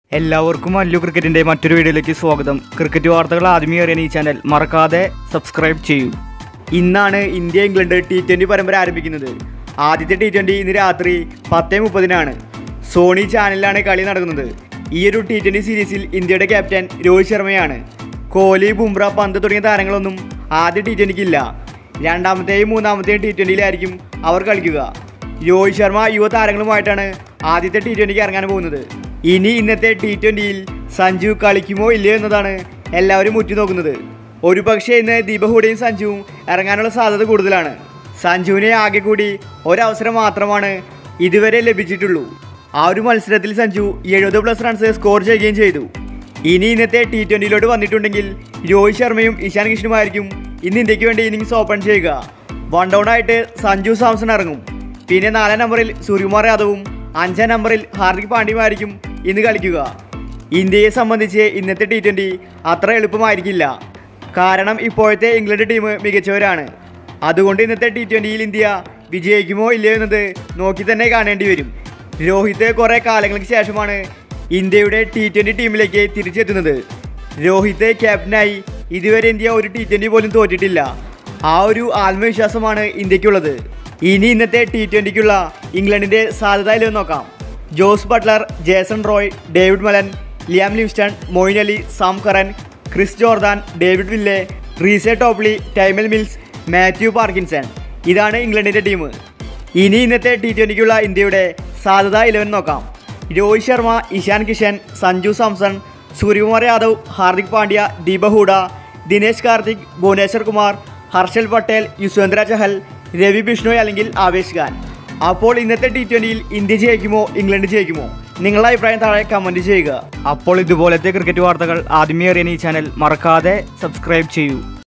എല്ലാവർക്കും അല്ലു ക്രിക്കറ്റിന്റെ മറ്റൊരു വീഡിയോയിലേക്ക് സ്വാഗതം ക്രിക്കറ്റ് വാർത്തകൾ ആദ്യമേ അറിയാൻ ഈ ചാനൽ മറക്കാതെ സബ്സ്ക്രൈബ് ചെയ്യൂ ഇന്നാണ് ഇന്ത്യ ഇംഗ്ലണ്ട് ടി ട്വൻ്റി പരമ്പര ആരംഭിക്കുന്നത് ആദ്യത്തെ ടി ട്വൻ്റി ഇന്ന് രാത്രി പത്ത് മുപ്പതിനാണ് സോണി ചാനലിലാണ് കളി നടക്കുന്നത് ഈ ഒരു ടി ട്വൻ്റി സീരീസിൽ ഇന്ത്യയുടെ ക്യാപ്റ്റൻ രോഹിത് ശർമ്മയാണ് കോഹ്ലി ബുംറ പന്ത് തുടങ്ങിയ താരങ്ങളൊന്നും ആദ്യ ടി ട്വൻ്റിക്കില്ല രണ്ടാമത്തെയും മൂന്നാമത്തെയും ടി ട്വൻ്റിയിലായിരിക്കും അവർ കളിക്കുക രോഹിത് ശർമ്മ യുവ താരങ്ങളുമായിട്ടാണ് ആദ്യത്തെ ടി ട്വൻ്റിക്ക് ഇറങ്ങാൻ പോകുന്നത് ഇനി ഇന്നത്തെ ടി ട്വൻ്റിയിൽ സഞ്ജു കളിക്കുമോ ഇല്ലയോ എന്നതാണ് എല്ലാവരും ഉറ്റുനോക്കുന്നത് ഒരു പക്ഷേ ഇന്ന് ദീപഹുടയും സഞ്ജുവും ഇറങ്ങാനുള്ള സാധ്യത കൂടുതലാണ് സഞ്ജുവിനെ ആകെ കൂടി ഒരവസരം മാത്രമാണ് ഇതുവരെ ലഭിച്ചിട്ടുള്ളൂ ആ ഒരു മത്സരത്തിൽ സഞ്ജു എഴുപത് പ്ലസ് റൺസ് സ്കോർ ചെയ്യുകയും ചെയ്തു ഇനി ഇന്നത്തെ ടി ട്വൻ്റിയിലോട്ട് വന്നിട്ടുണ്ടെങ്കിൽ രോഹിത് ശർമ്മയും ഇഷാൻ കിഷനുമായിരിക്കും ഇന്ന് ഇന്ത്യക്ക് വേണ്ടി ഇന്നിങ്സ് ഓപ്പൺ ചെയ്യുക വൺ ഡൗൺ ആയിട്ട് സഞ്ജു സാംസൺ ഇറങ്ങും പിന്നെ നാലാം നമ്പറിൽ സൂര്യകുമാർ യാദവും അഞ്ചാം നമ്പറിൽ ഹാർദിക് പാണ്ഡ്യയുമായിരിക്കും ഇന്ന് കളിക്കുക ഇന്ത്യയെ സംബന്ധിച്ച് ഇന്നത്തെ ടി ട്വൻ്റി അത്ര എളുപ്പമായിരിക്കില്ല കാരണം ഇപ്പോഴത്തെ ഇംഗ്ലണ്ട് ടീം മികച്ചവരാണ് അതുകൊണ്ട് ഇന്നത്തെ ടി ട്വൻ്റിയിൽ ഇന്ത്യ വിജയിക്കുമോ ഇല്ലയോ എന്നത് നോക്കി തന്നെ കാണേണ്ടി വരും രോഹിത് കുറേ കാലങ്ങൾക്ക് ശേഷമാണ് ഇന്ത്യയുടെ ടി ട്വൻ്റി ടീമിലേക്ക് തിരിച്ചെത്തുന്നത് രോഹിത് ക്യാപ്റ്റനായി ഇതുവരെ ഇന്ത്യ ഒരു ടി ട്വൻ്റി പോലും തോറ്റിട്ടില്ല ആ ഒരു ആത്മവിശ്വാസമാണ് ഇന്ത്യക്കുള്ളത് ഇനി ഇന്നത്തെ ടി ട്വൻ്റിക്കുള്ള ഇംഗ്ലണ്ടിൻ്റെ സാധ്യതയിലോ നോക്കാം Jos Buttler Jason Roy David Malan Liam Livingstone Moeen Ali Sam Curran Chris Jordan David Willey Reece Topley Tymal Mills Matthew Parkinson ഇതാണ് ഇംഗ്ലണ്ടിൻ്റെ ടീം ഇനി ഇന്നത്തെ ടി ട്വൻ്റിക്കുള്ള ഇന്ത്യയുടെ സാധ്യത ഇലവൻ നോക്കാം രോഹിത് ശർമ്മ ഇഷാൻ കിഷൻ സഞ്ജു സാംസൺ സൂര്യകുമാർ യാദവ് ഹാർദിക് പാണ്ഡ്യ ദീപ ഹൂഡ ദിനേശ് കാർത്തിക് ഭുവനേശ്വർ കുമാർ ഹർഷൽ പട്ടേൽ യുസ്വേന്ദ്ര ചഹൽ രവി ബിഷ്ണോയ് അല്ലെങ്കിൽ ആവേശ് ഖാൻ അപ്പോൾ ഇന്നത്തെ ടി ട്വൻ്റിയിൽ ഇന്ത്യ ജയിക്കുമോ ഇംഗ്ലണ്ട് ജയിക്കുമോ നിങ്ങളുടെ അഭിപ്രായം താഴെ കമൻറ്റ് ചെയ്യുക അപ്പോൾ ഇതുപോലത്തെ ക്രിക്കറ്റ് വാർത്തകൾ ആദ്യമേ അറിയാൻ ഈ ചാനൽ മറക്കാതെ സബ്സ്ക്രൈബ് ചെയ്യൂ